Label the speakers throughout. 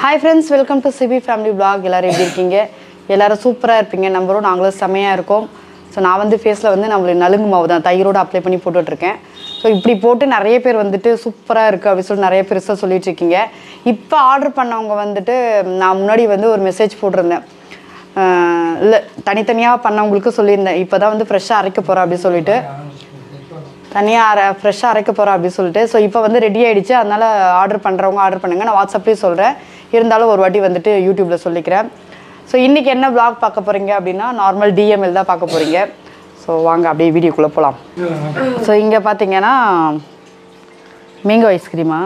Speaker 1: Hi friends welcome to CB family vlog எல்லாரும் எப்படி இருக்கீங்க எல்லாரும் சூப்பராக இருப்பீங்க நம்பரும் நாங்களும் செமையாக இருக்கோம் ஸோ நான் வந்து ஃபேஸில் வந்து நம்மளுக்கு நலுங்கு மாவு தான் தயிரோடு அப்ளை பண்ணி போட்டுட்ருக்கேன் ஸோ இப்படி போட்டு நிறைய பேர் வந்துட்டு சூப்பராக இருக்குது அப்படின்னு சொல்லி நிறைய பேர் ரிசல்ட் சொல்லிட்டு இருக்கீங்க இப்போ ஆர்டர் பண்ணவங்க வந்துட்டு நான் முன்னாடி வந்து ஒரு மெசேஜ் போட்டிருந்தேன் இல்லை தனித்தனியாக பண்ணவங்களுக்கு சொல்லியிருந்தேன் இப்போ தான் வந்து ஃப்ரெஷ்ஷாக அரைக்க போகிறேன் அப்படின்னு சொல்லிட்டு தனியாக அரை ஃப்ரெஷ்ஷாக அரைக்க போகிறேன் அப்படின்னு சொல்லிட்டு ஸோ இப்போ வந்து ரெடி ஆயிடுச்சு அதனால் ஆர்டர் பண்ணுறவங்க ஆர்டர் பண்ணுங்கள் நான் வாட்ஸ்அப்லேயும் சொல்கிறேன் இருந்தாலும் ஒரு வாட்டி வந்துட்டு யூடியூப்பில் சொல்லிக்கிறேன் ஸோ இன்றைக்கி என்ன vlog பார்க்க போகிறீங்க அப்படின்னா நார்மல் டிஎம்எல் தான் பார்க்க போகிறீங்க ஸோ வாங்க அப்படியே வீடியோக்குள்ளே போகலாம் ஸோ இங்கே பார்த்தீங்கன்னா மேங்கோ ஐஸ்கிரீமா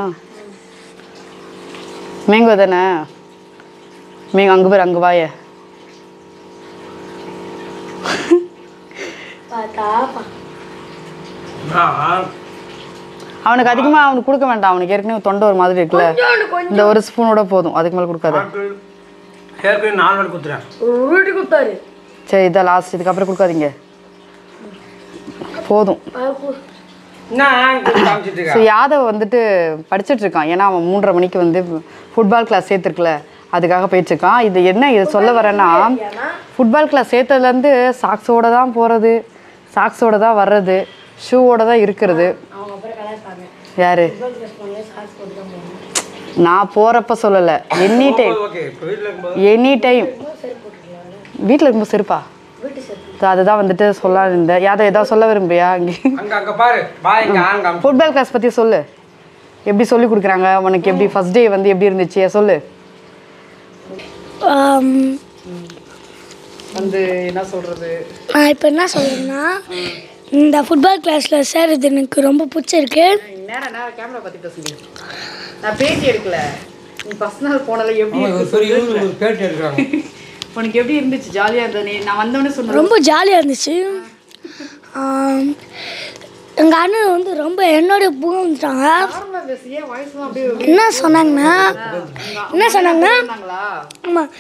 Speaker 1: மேங்கோ தானே மேங்கோ அங்கே பேர் அங்கே வாய அவனுக்கு அதிகமாக அவனுக்கு கொடுக்க வேண்டாம் அவனுக்கு ஏற்கனவே தொண்டை ஒரு மாதிரி இருக்குல்ல இந்த ஒரு ஸ்பூனோட போதும் அதுக்கு மேலே கொடுக்காத
Speaker 2: ஏற்கனவே நாலு வாட்டி குத்துறேன்
Speaker 3: வீட்டு கொடுத்தாரு
Speaker 1: சரி இதான் லாஸ்ட் இதுக்கப்புறம் கொடுக்காதீங்க போதும்
Speaker 2: என்ன காமிச்சிட்டு
Speaker 1: ஸோ யாதவ் வந்துட்டு படிச்சுட்டு இருக்கான் ஏன்னா அவன் மூன்றரை மணிக்கு வந்து ஃபுட்பால் கிளாஸ் சேர்த்துருக்குல அதுக்காக போயிட்டு இருக்கான் இது என்ன இது சொல்ல வரேன்னா ஃபுட்பால் கிளாஸ் சேர்த்ததுலேருந்து சாக்ஸோட தான் போகிறது சாக்ஸோட தான் வர்றது ஷூவோட தான் இருக்கிறது
Speaker 3: அவங்க அப்புறம் கலாய்ப்பாங்க
Speaker 1: யாரு
Speaker 3: சாக்ஸ் போட்டு தான் போகணும்
Speaker 1: நான் போகிறப்ப சொல்லலை எனி டைம்
Speaker 2: ஓகே இப்போ வீட்டில் இருக்கும்போது
Speaker 1: எனி டைம் வீட்டில் இருக்கும்போது செருப்பா
Speaker 3: வீட்டு செத்து
Speaker 1: So அதுதான் வந்துட்டு சொல்ல இருந்தேன் யாதவ் ஏதாவது சொல்ல விரும்புறியா இங்கே
Speaker 2: அங்க அங்க பாரு வா இங்க ஆன் காமி
Speaker 1: ஃபுட்பால் கிளாஸ் பற்றி சொல்லு எப்படி சொல்லி கொடுக்குறாங்க உனக்கு எப்படி ஃபர்ஸ்ட் டே வந்து எப்படி இருந்துச்சு சொல்லு வந்து என்ன சொல்கிறது
Speaker 4: நான் இப்போ என்ன சொல்றேன்னா இந்த ஃபுட்பால் கிளாஸில் சேர்றது எனக்கு ரொம்ப பிடிச்சிருக்கு
Speaker 1: நேரம் நேரம் கேமரா பற்றி பேசுங்க நான் பேட்டி எடுக்கல நீ ஃபர்ஸ்ட் நாள் போனல எப்படி
Speaker 2: ஒரு பெரிய ஊர் ஒரு பேட்டி எடுக்கிறாங்க
Speaker 1: உனக்கு எப்படி இருந்துச்சு ஜாலியாக இருந்தது நீ நான் வந்தோடனே சொன்னேன்
Speaker 4: ரொம்ப ஜாலியாக இருந்துச்சு எங்கள் அண்ணன் வந்து ரொம்ப என்னோட புகழ்ந்துட்டாங்க
Speaker 1: நார்மலாக பேசியே வாய்ஸ்லாம் அப்படியே
Speaker 4: என்ன சொன்னாங்கன்னா என்ன சொன்னாங்கன்னா
Speaker 1: இருந்தாங்களா
Speaker 4: ஆமாம்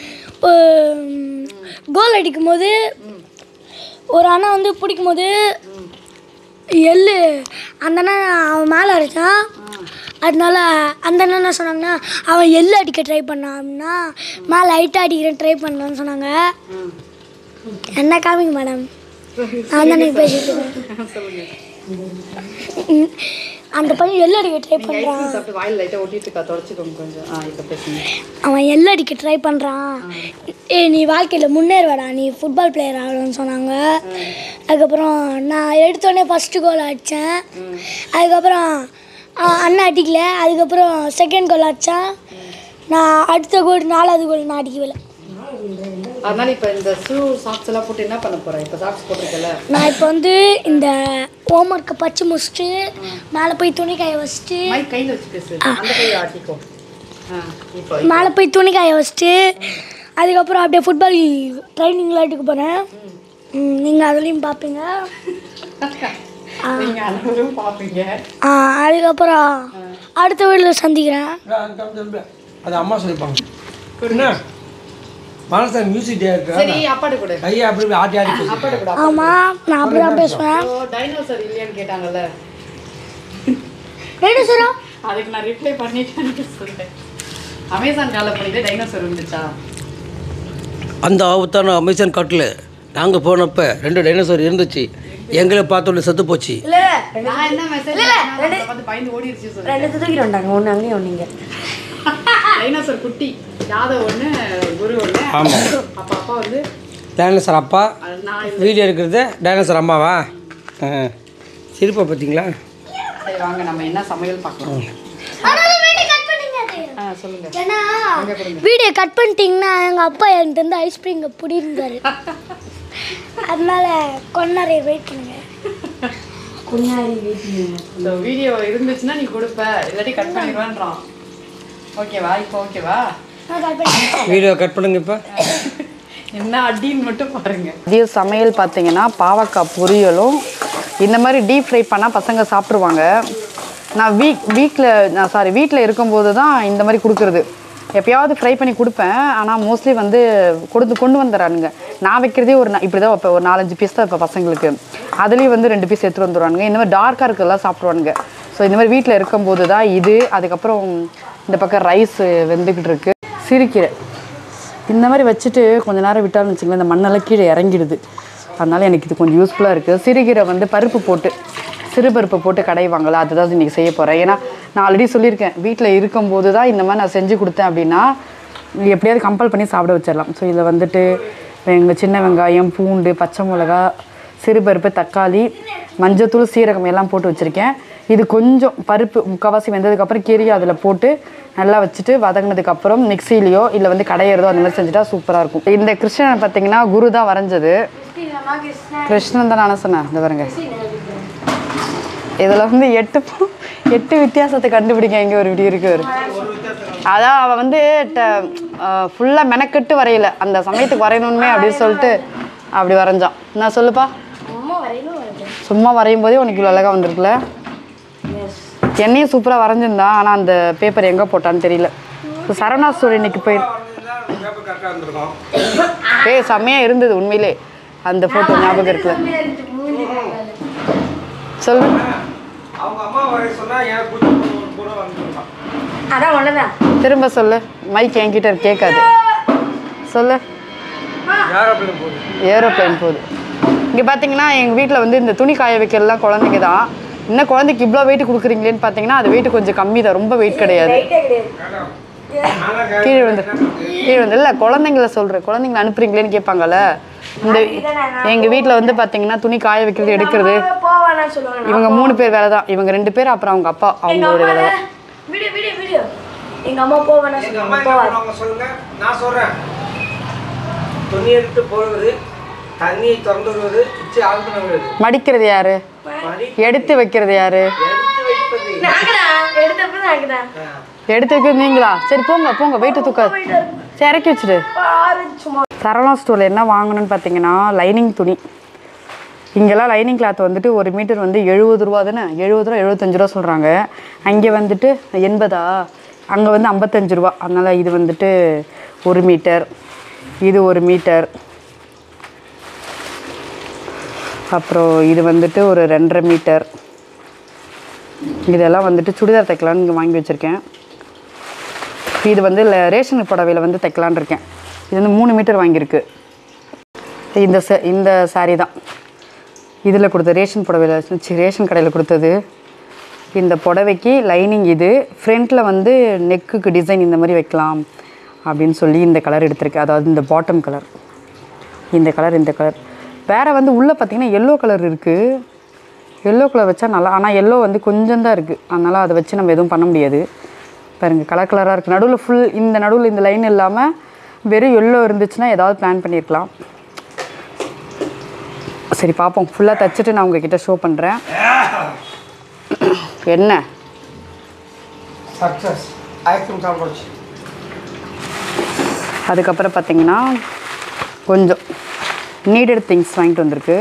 Speaker 4: கோல் அடிக்கும் போது ஒரு அண்ணன் வந்து பிடிக்கும் போது எள்ளு அந்த அண்ணன் அவன் மேலே அடித்தான் அதனால அந்த அண்ணன் என்ன சொன்னாங்கன்னா அவன் எள்ளு அடிக்க ட்ரை பண்ணான் அப்படின்னா மேலே லைட்டாக அடிக்கிறேன் ட்ரை பண்ணலான்னு சொன்னாங்க என்ன காமிங்க மேடம் நான் தானே பேசிட்டு இருக்கேன் ம், அந்த பையன் எள்ளு அடிக்க ட்ரை பண்ணுறான்
Speaker 1: ஐஸ்கிரீம் சாப்பிட்டு வாயில் லைட்டாக ஒட்டிட்டு இருக்கா தொடச்சிக்கோங்க கொஞ்சம் ஆ இப்போ பேசுங்க
Speaker 4: அவன் எல்லாம் அடிக்க ட்ரை பண்ணுறான் ஏ நீ வாழ்க்கையில் முன்னேறுவாடா நீ ஃபுட்பால் பிளேயர் ஆகணும்னு சொன்னாங்க அதுக்கப்புறம் நான் எடுத்தோடனே ஃபஸ்ட்டு கோல் அடித்தேன் அதுக்கப்புறம் அஹ், அண்ணன் அடிக்கல அதுக்கப்புறம் செகண்ட் கோல் அடித்தேன் நான் அடுத்த கோல் நாலாவது கோல் நான் அடிக்கவில்லை
Speaker 1: அதனால இப்போ இந்த ஷூ சாக்ஸ் எல்லாம் போட்டு என்ன பண்ண போற இப்போ சாக்ஸ் போட்டிருக்கல
Speaker 4: நான் இப்போ வந்து இந்த ஹோம்ஒர்க்கை பச்சு முடிச்சுட்டு மேலே போய் துணி காய வச்சுட்டு
Speaker 1: மைக் கையில் வச்சு பேசு அந்த கையை ஆட்டிக்கோ ஆ இப்போ
Speaker 4: மேலே போய் துணி காய வச்சுட்டு அதுக்கப்புறம் அப்படியே ஃபுட்பால் ட்ரைனிங் விளையாட்டுக்கு போகிறேன் நீங்கள் அதுலேயும் பார்ப்பீங்க
Speaker 1: நீங்கள் அனைவரும் பார்ப்பீங்க
Speaker 4: ஆ, அதுக்கப்புறம் அடுத்த வீட்டில் சந்திக்கிறேன்
Speaker 2: அது அம்மா சொல்லிப்பாங்க என்ன மனசா மியூசிக் டே இருக்கா
Speaker 1: சரி அப்பாடு கொடு
Speaker 2: கையை அப்படி ஆட்டி ஆட்டி பேசு.
Speaker 1: அப்பாடு கொடு
Speaker 4: ஆமாம் நான் அப்படி தான் பேசுவேன்
Speaker 1: டைனோசர் இல்லையான்னு கேட்டாங்கல்ல
Speaker 4: டைனோசரா
Speaker 1: அதுக்கு நான் ரிப்ளை பண்ணிட்டேன்னு சொல்லிட்டேன் அமேசான் காலை பண்ணிட்டு டைனோசர் இருந்துச்சா
Speaker 2: அந்த ஆபத்தான அமேசான் காட்டில் நாங்கள் போனப்ப ரெண்டு டைனோசர் இருந்துச்சு எங்களை பார்த்தோன்னே செத்து போச்சு
Speaker 1: நான் என்ன மெசேஜ் வந்து பயந்து ஓடிடுச்சு சொல்லி
Speaker 3: ரெண்டு தூக்கிட்டு வந்தாங்க ஒன்று அங்கேயும் ஒன்று இங்கே
Speaker 1: டைனோசர் குட்டி யாதவ் ஒன்று குரு ஒன்று
Speaker 2: ஆமாம்
Speaker 1: அப்போ அப்பா வந்து
Speaker 2: டைனோசர் அப்பா
Speaker 1: அது நான்
Speaker 2: வீடியோ எடுக்கிறது டைனோசர் அம்மாவா ஆ சிரிப்பா பார்த்தீங்களா
Speaker 1: சரி வாங்க நம்ம என்ன சமையல் பார்க்கலாம் ஆ சொல்லுங்க
Speaker 4: ஏன்னா வீடியோ கட் பண்ணிட்டீங்கன்னா எங்கள் அப்பா என்கிட்ட இருந்து ஐஸ்கிரீம் பிடிந்தாரு அதனால கொஞ்ச நேரம் வெயிட் பண்ணுங்க
Speaker 3: குഞ്ഞാരി வீட்டில்
Speaker 1: இந்த வீடியோ இருந்துச்சுன்னா நீ கொடுப்ப இல்லாட்டி கட் பண்ணிடுவான்றான் ஓகேவா இப்போ ஓகேவா
Speaker 4: நான் கட் பண்ணி
Speaker 2: வீடியோ கட் பண்ணுங்க இப்போ
Speaker 1: என்ன அடின்னு மட்டும் பாருங்க மதிய சமையல் பார்த்தீங்கன்னா பாவக்காய் பொரியலும் இந்த மாதிரி டீப் ஃப்ரை பண்ணால் பசங்க சாப்பிட்ருவாங்க நான் வீக் வீக்கில் நான் சாரி வீட்டில் இருக்கும்போது தான் இந்த மாதிரி கொடுக்குறது எப்பயாவது ஃப்ரை பண்ணி கொடுப்பேன் ஆனால் மோஸ்ட்லி வந்து கொடுத்து கொண்டு வந்துடுறானுங்க நான் வைக்கிறதே ஒரு நா- இப்படி தான் வைப்பேன் ஒரு நாலஞ்சு பீஸ் தான் இப்போ பசங்களுக்கு அதுலேயும் வந்து ரெண்டு பீஸ் எடுத்துகிட்டு வந்துடுவானுங்க இந்த மாதிரி டார்க்காக இருக்கிறதெல்லாம் சாப்பிடுவானுங்க ஸோ இந்த மாதிரி வீட்டில் இருக்கும்போது தான் இது அதுக்கப்புறம் இந்த பக்கம் ரைஸ் வெந்துக்கிட்டு இருக்கு சிறுக்கீரை இந்த மாதிரி வச்சுட்டு கொஞ்ச நேரம் விட்டாலும் வச்சுங்களேன் இந்த மண்ணெல்லாம் கீழே இறங்கிடுது அதனால் எனக்கு இது கொஞ்சம் யூஸ்ஃபுல்லாக இருக்குது சிறுகீரை வந்து பருப்பு போட்டு சிறுபருப்பு போட்டு கடைவாங்கள்ல அதுதான் இன்றைக்கி செய்ய போகிறேன் ஏன்னா நான் ஆல்ரெடி சொல்லியிருக்கேன் வீட்டில் இருக்கும்போது தான் இந்த மாதிரி நான் செஞ்சு கொடுத்தேன் அப்படின்னா எப்படியாவது கம்பல் பண்ணி சாப்பிட வச்சிடலாம் ஸோ இதில் வந்துட்டு எங்கள் சின்ன வெங்காயம் பூண்டு பச்சை மிளகா சிறுபருப்பு தக்காளி மஞ்சத்தூள் சீரகம் எல்லாம் போட்டு வச்சுருக்கேன் இது கொஞ்சம் பருப்பு முக்கால்வாசி வெந்ததுக்கப்புறம் கீரையை அதில் போட்டு நல்லா வச்சுட்டு வதங்கினதுக்கப்புறம் மிக்சிலேயோ இல்லை வந்து கடையிறதோ அந்த மாதிரி செஞ்சுட்டா சூப்பராக இருக்கும் இந்த கிருஷ்ணன் பார்த்தீங்கன்னா குரு தான் வரைஞ்சது கிருஷ்ணன் தான் நான் சொன்னேன் இந்த பாருங்க இதில் வந்து எட்டு பு- எட்டு வித்தியாசத்தை கண்டுபிடிக்க இங்கே ஒரு வீடியோ இருக்கு ஒரு அதான் அவன் வந்து ஃபுல்லாக மெனக்கெட்டு வரையல அந்த சமயத்துக்கு வரையணுமே அப்படின்னு சொல்லிட்டு அப்படி வரைஞ்சான் நான் சொல்லுப்பா
Speaker 3: அம்மா வரையிலும் வரைஞ்சேன்
Speaker 1: சும்மா வரையும் போதே உனக்கு இவ்வளோ அழகாக வந்திருக்குல்ல என்னையும் சூப்பராக வரைஞ்சிருந்தான் ஆனால் அந்த பேப்பர் எங்கே போட்டான்னு தெரியல ஸோ சரவணா ஸ்டோர் இன்னைக்கு போய் ஏய் செம்மையாக இருந்தது உண்மையிலே அந்த ஃபோட்டோ ஞாபகம் இருக்குல்ல சொல்லு
Speaker 2: அவங்க அம்மா வரை சொன்னால் எனக்கு பிடிச்ச கூட வந்துருக்கான்
Speaker 3: அதான் ஒண்ணுதான்
Speaker 1: திரும்ப சொல்லு மைக் என்கிட்ட கேட்காது சொல்லு
Speaker 2: யார் அப்படி போகுது
Speaker 1: ஏரோப்ளைன் போகுது இங்கே பார்த்தீங்கன்னா எங்கள் வீட்டில் வந்து இந்த துணி காய வைக்கிறதுலாம் குழந்தைங்க தான் இன்னும் குழந்தைக்கு இவ்வளோ வெயிட் கொடுக்குறீங்களேன்னு பார்த்தீங்கன்னா அது வெயிட் கொஞ்சம் கம்மி தான் ரொம்ப வெயிட் கிடையாது கீழே வந்து கீழே வந்து இல்லை குழந்தைங்கள சொல்கிறேன் குழந்தைங்கள அனுப்புறீங்களேன்னு கேட்பாங்கல்ல இந்த எங்கள் வீட்டில் வந்து பார்த்தீங்கன்னா துணி காய வைக்கிறது எடுக்கிறது
Speaker 3: போவானா சொல்லுவாங்க
Speaker 1: இவங்க மூணு பேர் வேலை தான் இவங்க ரெண்டு பேர் அப்புறம் அவங்க அப்பா அவங்களோட வேலை தான்
Speaker 3: வீடியோ வீடியோ வீடியோ எங்க அம்மா போவானா
Speaker 2: எங்கள் அம்மா
Speaker 3: சொல்லுவாங்க
Speaker 2: என்ன
Speaker 3: போவாது
Speaker 2: பண்ணுவாங்க சொல்லுங்க நான் சொல்கிறேன் துணி எடுத்து போடுவது தண்ணியை திறந்து விடுவது உச்சி ஆள் பண்ண விடுவது
Speaker 1: மடிக்கிறது யாரு
Speaker 2: மடி
Speaker 1: எடுத்து வைக்கிறது யாரு
Speaker 2: எடுத்து வைப்பது
Speaker 3: நாங்கதான் எடுத்தப்ப நாங்கதான்
Speaker 1: எடுத்து வைக்கிறது நீங்களா சரி போங்க போங்க வெயிட்டு தூக்காது சரி இறக்கி வச்சுடு
Speaker 3: பாரு சும்மா
Speaker 1: சரவணா ஸ்டோரில் என்ன வாங்கணும்னு பார்த்தீங்கன்னா லைனிங் துணி இங்கெல்லாம் லைனிங் கிளாத் வந்துட்டு ஒரு மீட்டர் வந்து எழுபது ரூபா தானே எழுபது ரூபா எழுபத்தஞ்சு ரூபா சொல்கிறாங்க அங்கே வந்துட்டு எண்பதா அங்கே வந்து ஐம்பத்தஞ்சு ரூபா அதனால் இது வந்துட்டு ஒரு மீட்டர் இது ஒரு மீட்டர் அப்புறம் இது வந்துட்டு ஒரு ரெண்டரை மீட்டர் இதெல்லாம் வந்துட்டு சுடிதார் தைக்கலான்னு இங்கே வாங்கி வச்சுருக்கேன் இது வந்து ல- ரேஷன் புடவையில் வந்து தைக்கலான்னு இருக்கேன் இது வந்து மூணு மீட்டர் வாங்கியிருக்கு இந்த ச இந்த saree தான் இதில் கொடுத்த ரேஷன் புடவையில் சி ரேஷன் கடையில் கொடுத்தது இந்த புடவைக்கு லைனிங் இது ஃப்ரண்ட்டில் வந்து நெக்குக்கு டிசைன் இந்த மாதிரி வைக்கலாம் அப்படின்னு சொல்லி இந்த கலர் எடுத்திருக்கேன் அதாவது இந்த பாட்டம் கலர் இந்த கலர் இந்த கலர் வேறு வந்து உள்ளே பார்த்தீங்கன்னா எல்லோ கலர் இருக்குது எல்லோ கலர் வச்சா நல்லா ஆனால் எல்லோ வந்து கொஞ்சம் தான் இருக்குது அதனால் அதை வச்சு நம்ம எதுவும் பண்ண முடியாது பாருங்க கலர் கலராக இருக்குது நடுவில் ஃபுல் இந்த நடுவில் இந்த லைன் இல்லாமல் வெறும் எல்லோ இருந்துச்சுன்னா ஏதாவது பிளான் பண்ணியிருக்கலாம் சரி பார்ப்போம் ஃபுல்லாக தச்சுட்டு நான் உங்ககிட்ட ஷோ பண்ணுறேன் என்ன
Speaker 2: சக்ஸஸ் ஐஸ்கிரீம் சாப்பிடுச்சு
Speaker 1: அதுக்கப்புறம் பார்த்தீங்கன்னா கொஞ்சம் நீடட் திங்ஸ் வாங்கிட்டு வந்திருக்கு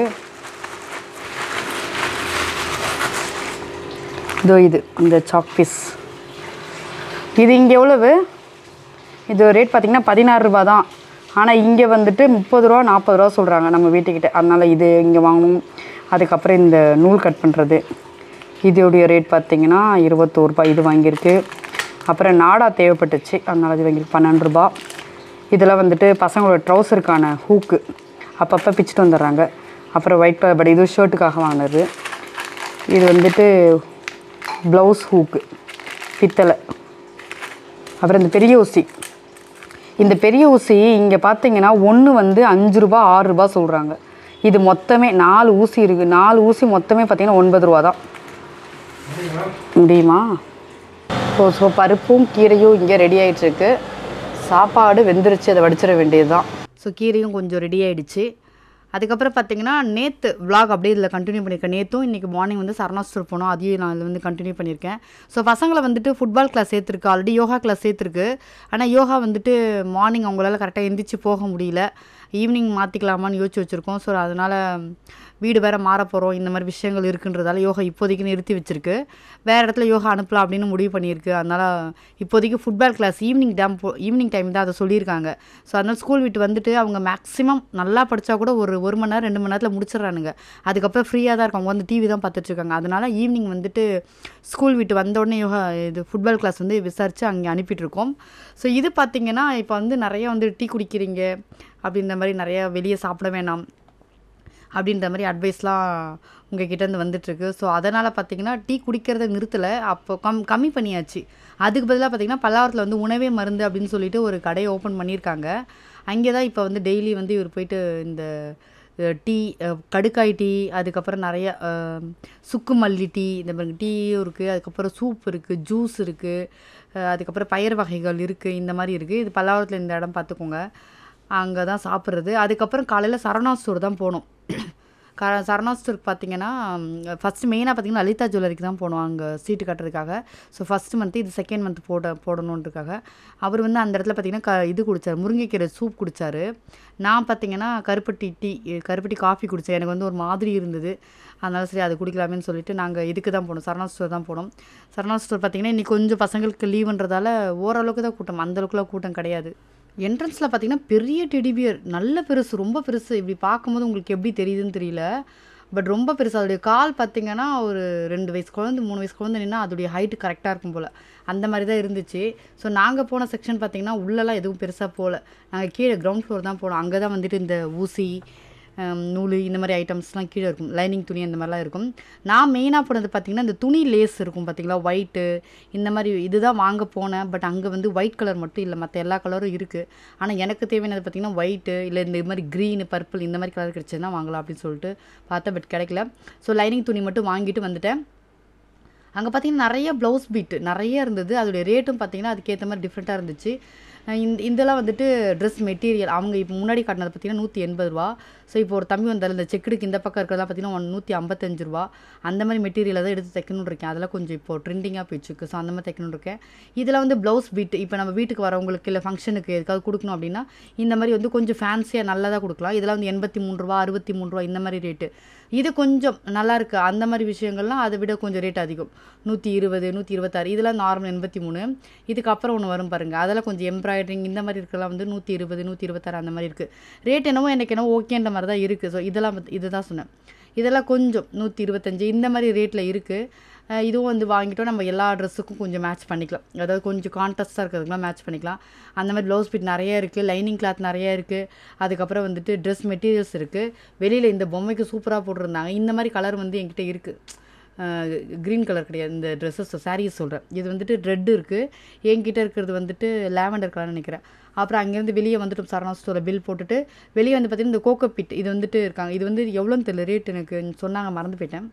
Speaker 1: இதோ இது இந்த சாக் பீஸ் இது இங்கே எவ்வளவு இது ரேட் பார்த்தீங்கன்னா பதினாறு ரூபா தான் ஆனால் இங்கே வந்துட்டு முப்பது ரூபா நாற்பது ரூபா சொல்கிறாங்க நம்ம வீட்டுக்கிட்ட அதனால் இது இங்கே வாங்கணும் அதுக்கப்புறம் இந்த நூல் கட் பண்ணுறது இதோடைய ரேட் பார்த்தீங்கன்னா இருபத்தோரு ரூபாய் இது வாங்கியிருக்கு அப்புறம் நாடா தேவைப்பட்டுச்சு அதனால் அது வாங்கியிருக்கு பன்னெண்டு ரூபா இதெல்லாம் வந்துட்டு பசங்களோட ட்ரௌசருக்கான ஹூக்கு அப்பப்போ பிச்சுட்டு வந்துடுறாங்க அப்புறம் ஒயிட் கலர் பட் இது ஷர்ட்டுக்காக வாங்கினது இது வந்துட்டு ப்ளவுஸ் ஹூக்கு பித்தளை அப்புறம் இந்த பெரிய ஊசி இந்த பெரிய ஊசி இங்கே பார்த்தீங்கன்னா ஒன்று வந்து அஞ்சு ரூபா ஆறு ரூபா சொல்கிறாங்க இது மொத்தமே நாலு ஊசி இருக்குது நாலு ஊசி மொத்தமே பார்த்தீங்கன்னா ஒன்பது ரூபா தான் முடியுமா ஸோ ஸோ பருப்பும் கீரையும் இங்கே ரெடி ஆயிட்டுருக்கு சாப்பாடு வெந்துருச்சு அதை வடிச்சிட வேண்டியது தான் ஸோ கீரையும் கொஞ்சம் ரெடி ஆயிடுச்சு அதுக்கப்புறம் பார்த்தீங்கன்னா நேற்று vlog அப்படியே இதில் கண்டினியூ பண்ணியிருக்கேன் நேற்றும் இன்றைக்கி மார்னிங் வந்து சரணா ஸ்டோர் போனோம் அதையும் நான் இதில் வந்து கண்டினியூ பண்ணியிருக்கேன் ஸோ பசங்களை வந்துட்டு ஃபுட்பால் கிளாஸ் சேர்த்துருக்கு ஆல்ரெடி யோகா கிளாஸ் சேர்த்துருக்கு ஆனால் யோகா வந்துட்டு மார்னிங் அவங்களால கரெக்டாக எந்திரிச்சு போக முடியல ஈவினிங் மாற்றிக்கலாமான்னு யோசிச்சு வச்சுருக்கோம் ஸோ அதனால் வீடு வேறு மாற போகிறோம் இந்த மாதிரி விஷயங்கள் இருக்குன்றதால யோகா இப்போதைக்கு நிறுத்தி வச்சிருக்கு வேறு இடத்துல யோகா அனுப்பலாம் அப்படின்னு முடிவு பண்ணியிருக்கு அதனால் இப்போதைக்கு ஃபுட்பால் கிளாஸ் ஈவினிங் டைம் போ ஈவினிங் டைம் தான் அதை சொல்லியிருக்காங்க ஸோ அதனால் ஸ்கூல் விட்டு வந்துட்டு அவங்க மேக்ஸிமம் நல்லா படித்தா கூட ஒரு ஒரு மணி நேரம் ரெண்டு மணி நேரத்தில் முடிச்சிடுறானுங்க அதுக்கப்புறம் ஃப்ரீயாக தான் இருக்காங்க வந்து டிவி தான் பார்த்துட்டு இருக்காங்க அதனால் ஈவினிங் வந்துட்டு ஸ்கூல் விட்டு வந்த உடனே யோகா இது ஃபுட்பால் கிளாஸ் வந்து விசாரித்து அங்கே அனுப்பிட்டுருக்கோம் ஸோ இது பார்த்திங்கன்னா இப்போ வந்து நிறைய வந்து டீ குடிக்கிறீங்க அப்படின்ற மாதிரி நிறைய வெளியே சாப்பிட வேணாம் அப்படின்ற மாதிரி அட்வைஸ்லாம் உங்கள் கிட்டேருந்து வந்துட்டுருக்கு ஸோ அதனால் பார்த்தீங்கன்னா டீ குடிக்கிறத நிறுத்தலை அப்போ கம் கம்மி பண்ணியாச்சு அதுக்கு பதிலாக பார்த்தீங்கன்னா பல்லாவரத்தில் வந்து உணவே மருந்து அப்படின்னு சொல்லிட்டு ஒரு கடையை ஓப்பன் பண்ணியிருக்காங்க அங்கே தான் இப்போ வந்து டெய்லி வந்து இவர் போயிட்டு இந்த அஹ், டீ அஹ், கடுக்காய் டீ அதுக்கப்புறம் நிறைய அஹ், சுக்கு மல்லி டீ இந்த மாதிரி டீயும் இருக்குது அதுக்கப்புறம் சூப் இருக்குது ஜூஸ் இருக்குது அதுக்கப்புறம் பயிர் வகைகள் இருக்குது இந்த மாதிரி இருக்குது இது பல்லாவரத்தில் இந்த இடம் பார்த்துக்கோங்க அங்கே தான் சாப்பிட்றது அதுக்கப்புறம் காலையில் சரவணா ஸ்டோர் தான் போனோம் க சரணா ஸ்டோருக்கு பார்த்தீங்கன்னா ஃபஸ்ட்டு மெயினாக பார்த்தீங்கன்னா லலிதா ஜுவல்லரிக்கு தான் போனோம் அங்கே சீட்டு கட்டுறதுக்காக ஸோ ஃபஸ்ட் மந்த்து இது செகண்ட் மந்த் போட போடணுன்றதுக்காக அவர் வந்து அந்த இடத்துல பார்த்தீங்கன்னா க இது குடித்தார் முருங்கைக்கீரை சூப் குடித்தார் நான் பார்த்தீங்கன்னா கருப்பட்டி டீ கருப்பட்டி காஃபி குடித்தேன் எனக்கு வந்து ஒரு மாதிரி இருந்தது அதனால சரி அது குடிக்கலாமேன்னு சொல்லிட்டு நாங்கள் இதுக்கு தான் போனோம் சரணா ஸ்டோர் தான் போனோம் சரணா ஸ்டோர் பார்த்தீங்கன்னா இன்றைக்கி கொஞ்சம் பசங்களுக்கு லீவுன்றதால ஓரளவுக்கு தான் கூட்டம் அந்த அளவுக்குலாம் கூட்டம் கிடையாது என்ட்ரன்ஸில் பார்த்தீங்கன்னா பெரிய டெடிபியர் நல்ல பெருசு ரொம்ப பெருசு இப்படி பார்க்கும்போது உங்களுக்கு எப்படி தெரியுதுன்னு தெரியல பட் ரொம்ப பெருசு அதோடைய கால் பார்த்தீங்கன்னா ஒரு ரெண்டு வயசு குழந்தை மூணு வயசு குழந்தை நின்னா அதோடைய ஹைட்டு கரெக்டாக இருக்கும் போல் அந்த மாதிரி தான் இருந்துச்சு ஸோ நாங்கள் போன செக்ஷன் பார்த்தீங்கன்னா உள்ளெல்லாம் எதுவும் பெருசாக போகல நாங்கள் கீழே கிரவுண்ட் ஃப்ளோர் தான் போனோம் அங்கே தான் வந்துட்டு இந்த ஊசி ஹம், நூல் இந்த மாதிரி ஐட்டம்ஸ்லாம் கீழே இருக்கும் லைனிங் துணி அந்த மாதிரிலாம் இருக்கும் நான் மெயினாக போனது பார்த்தீங்கன்னா இந்த துணி லேஸ் இருக்கும் பார்த்தீங்களா ஒயிட்டு இந்த மாதிரி இதுதான் வாங்க போனேன் பட் அங்கே வந்து ஒயிட் கலர் மட்டும் இல்லை மற்ற எல்லா கலரும் இருக்குது ஆனால் எனக்கு தேவையானது பார்த்தீங்கன்னா ஒயிட்டு இல்லை இந்த மாதிரி க்ரீனு பர்பிள் இந்த மாதிரி கலர் கிடச்சதுன்னா வாங்கலாம் அப்படின்னு சொல்லிட்டு பார்த்தேன் பட் கிடைக்கல ஸோ லைனிங் துணி மட்டும் வாங்கிட்டு வந்துட்டேன் அங்கே பார்த்தீங்கன்னா நிறைய ப்ளவுஸ் பீட்டு நிறைய இருந்தது அதோடைய ரேட்டும் பார்த்தீங்கன்னா அதுக்கேற்ற மாதிரி டிஃப்ரெண்ட்டாக இருந்துச்சு அஹ் இந்த இதெல்லாம் வந்துட்டு ட்ரெஸ் மெட்டீரியல் அவங்க இப்போ முன்னாடி காட்டினது பார்த்தீங்கன்னா நூற்றி எண்பது ரூபா ஸோ இப்போ ஒரு தம்பி வந்தால் இந்த செக்குடுக்கு இந்த பக்கம் இருக்கிறதா பார்த்தீங்கன்னா ஒன் நூற்றி ஐம்பத்தஞ்சு ரூபா அந்த மாதிரி மெட்டீரியலை தான் எடுத்து தைக்கணும்னு இருக்கேன் அதெல்லாம் கொஞ்சம் இப்போ ட்ரெண்டிங்காக போயிடுச்சுக்கு ஸோ அந்த மாதிரி தைக்கணும்னு இருக்கேன் இதில் வந்து ப்ளவுஸ் பீட் இப்போ நம்ம வீட்டுக்கு வரவங்களுக்கு இல்லை ஃபங்க்ஷனுக்கு எதுக்காவது கொடுக்கணும் அப்படின்னா இந்த மாதிரி வந்து கொஞ்சம் ஃபேன்சியாக நல்லதாக கொடுக்கலாம் இதெல்லாம் வந்து எண்பத்தி மூணு ரூபா அறுபத்தி மூணு ரூபா இந்த மாதிரி ரேட்டு இது கொஞ்சம் நல்லா இருக்கு அந்த மாதிரி விஷயங்கள்லாம் அதை விட கொஞ்சம் ரேட் அதிகம் நூற்றி இருபது நூற்றி இருபத்தாறு இதெல்லாம் நார்மல் எண்பத்தி மூணு இதுக்கப்புறம் ஒன்று வரும் பாருங்கள் அதெல்லாம் கொஞ்சம் எம்ப்ராய்டரிங் இந்த மாதிரி இருக்கலாம் வந்து நூற்றி இருபது நூற்றி இருபத்தாறு அந்த மாதிரி இருக்குது ரேட் என்னவோ எனக்கு என்னவோ ஓகேன்ற மாதிரி தான் இருக்குது ஸோ இதெல்லாம் வந்து- இதுதான் சொன்னேன் இதெல்லாம் கொஞ்சம் நூற்றி இருபத்தஞ்சி இந்த மாதிரி ரேட்டில் இருக்குது இதுவும் வந்து வாங்கிட்டோம் நம்ம எல்லா ட்ரெஸ்ஸுக்கும் கொஞ்சம் மேட்ச் பண்ணிக்கலாம் அதாவது கொஞ்சம் கான்ட்ராஸ்ட்டாக இருக்கிறதுக்குலாம் மேட்ச் பண்ணிக்கலாம் அந்த மாதிரி ப்ளவுஸ் பீட் நிறைய இருக்குது லைனிங் கிளாத் நிறைய இருக்குது அதுக்கப்புறம் வந்துட்டு ட்ரெஸ் மெட்டீரியல்ஸ் இருக்குது வெளியில் இந்த பொம்மைக்கு சூப்பராக போட்டிருந்தாங்க இந்த மாதிரி கலர் வந்து என்கிட்ட இருக்குது க்ரீன் கலர் கிடையாது இந்த ட்ரெஸ்ஸஸ் சாரீஸ் சொல்கிறேன் இது வந்துட்டு ரெட் இருக்குது என்கிட்ட இருக்கிறது வந்துட்டு லாவெண்டர் கலர்னு நினைக்கிறேன் அப்புறம் அங்கேருந்து வெளியே வந்துட்டு சரணா ஸ்டோரில் பில் போட்டுட்டு வெளியே வந்து பார்த்தீங்கன்னா இந்த கோகோ பிட் இது வந்துட்டு இருக்காங்க இது வந்து எவ்வளோன்னு தெரியல ரேட் எனக்கு சொன்னாங்க மறந்து போயிட்டேன்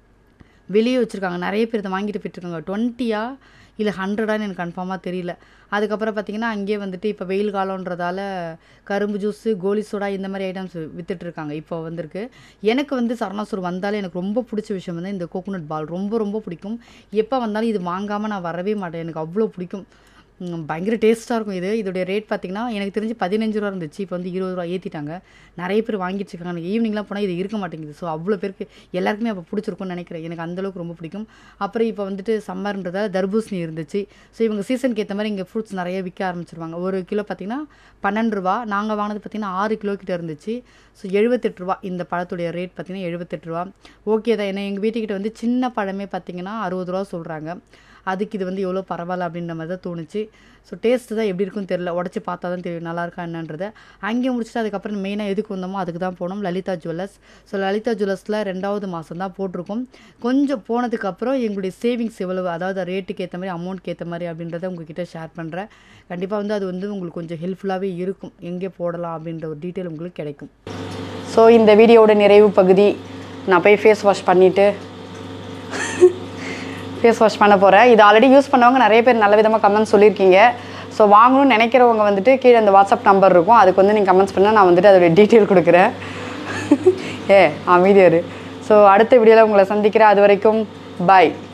Speaker 1: வெளியே வச்சுருக்காங்க நிறைய பேர் இதை வாங்கிட்டு போயிட்டுருக்காங்க டுவெண்ட்டியா இல்லை ஹண்ட்ரடான்னு எனக்கு கன்ஃபார்மாக தெரியல அதுக்கப்புறம் பார்த்தீங்கன்னா அங்கேயே வந்துட்டு இப்போ வெயில் காலன்றதால கரும்பு ஜூஸு கோலி சோடா இந்த மாதிரி ஐட்டம்ஸ் வித்துட்ருக்காங்க இப்போ வந்திருக்கு எனக்கு வந்து சரணாசூர் வந்தாலே எனக்கு ரொம்ப பிடிச்ச விஷயம் வந்து இந்த கோகோனட் பால் ரொம்ப ரொம்ப பிடிக்கும் எப்போ வந்தாலும் இது வாங்காமல் நான் வரவே மாட்டேன் எனக்கு அவ்வளோ பிடிக்கும் ம், பயங்கர டேஸ்ட்டாக இருக்கும் இது இதோடைய ரேட் பார்த்தீங்கன்னா எனக்கு தெரிஞ்சு பதினஞ்சு ரூபா இருந்துச்சு இப்போ வந்து இருபது ரூபா ஏற்றிட்டாங்க நிறைய பேர் வாங்கிட்டு இருக்காங்க எனக்கு ஈவினிங்லாம் போனால் இது இருக்க மாட்டேங்குது ஸோ அவ்வளோ பேருக்கு எல்லாருக்குமே அப்போ பிடிச்சிருக்கும்னு நினைக்கிறேன் எனக்கு அந்தளவுக்கு ரொம்ப பிடிக்கும் அப்புறம் இப்போ வந்துட்டு சம்மர்ன்றதால தர்பூசணி இருந்துச்சு ஸோ இவங்க சீசனுக்கு ஏற்ற மாதிரி இங்கே ஃப்ரூட்ஸ் நிறைய விற்க ஆரம்பிச்சிருவாங்க ஒரு கிலோ பார்த்தீங்கன்னா பன்னெண்டு ரூபா நாங்கள் வாங்கினது பார்த்தீங்கன்னா ஆறு கிலோ கிட்ட இருந்துச்சு ஸோ எழுபத்தெட்டு ரூபா இந்த பழத்துடைய ரேட் பார்த்தீங்கன்னா எழுபத்தெட்டு ரூபா ஓகே தான் ஏன்னா எங்கள் வீட்டுக்கிட்ட வந்து சின்ன பழமே பார்த்தீங்கன்னா அறுபது ரூபா சொல்கிறாங்க அதுக்கு இது வந்து எவ்வளோ பரவாயில்ல அப்படின்ற மாதிரி தான் தோணுச்சு ஸோ டேஸ்ட்டு தான் எப்படி இருக்குன்னு தெரியல உடச்சி பார்த்தா தான் தெரியும் நல்லா இருக்கா என்னன்றதை அங்கே முடிச்சுட்டு அதுக்கப்புறம் மெயினாக எதுக்கு வந்தோமோ அதுக்கு தான் போனோம் லலிதா ஜுவல்லர்ஸ் ஸோ லலிதா ஜுவல்லர்ஸில் ரெண்டாவது மாதம் தான் போட்டிருக்கோம் கொஞ்சம் போனதுக்கப்புறம் எங்களுடைய சேவிங்ஸ் எவ்வளவு அதாவது ரேட்டுக்கு ஏற்ற மாதிரி அமௌண்ட்க்கு ஏற்ற மாதிரி அப்படின்றத உங்ககிட்ட ஷேர் பண்ணுறேன் கண்டிப்பாக வந்து அது வந்து உங்களுக்கு கொஞ்சம் ஹெல்ப்ஃபுல்லாகவே இருக்கும் எங்கே போடலாம் அப்படின்ற ஒரு டீட்டெயில் உங்களுக்கு கிடைக்கும் ஸோ இந்த வீடியோவோட நிறைவு பகுதி நான் போய் ஃபேஸ் வாஷ் பண்ணிவிட்டு ஃபேஸ் வாஷ் பண்ண போகிறேன் இது ஆல்ரெடி யூஸ் பண்ணவங்க நிறைய பேர் நல்ல விதமாக கமெண்ட்ஸ் சொல்லியிருக்கீங்க ஸோ வாங்கணும்னு நினைக்கிறவங்க வந்துட்டு கீழே அந்த வாட்ஸ்அப் நம்பர் இருக்கும் அதுக்கு வந்து நீங்கள் கமெண்ட்ஸ் பண்ணால் நான் வந்துட்டு அதோடைய டீட்டெயில் கொடுக்குறேன் ஏ அமைதியாரு ஸோ அடுத்த வீடியோவில் உங்களை சந்திக்கிறேன் அது வரைக்கும் பாய்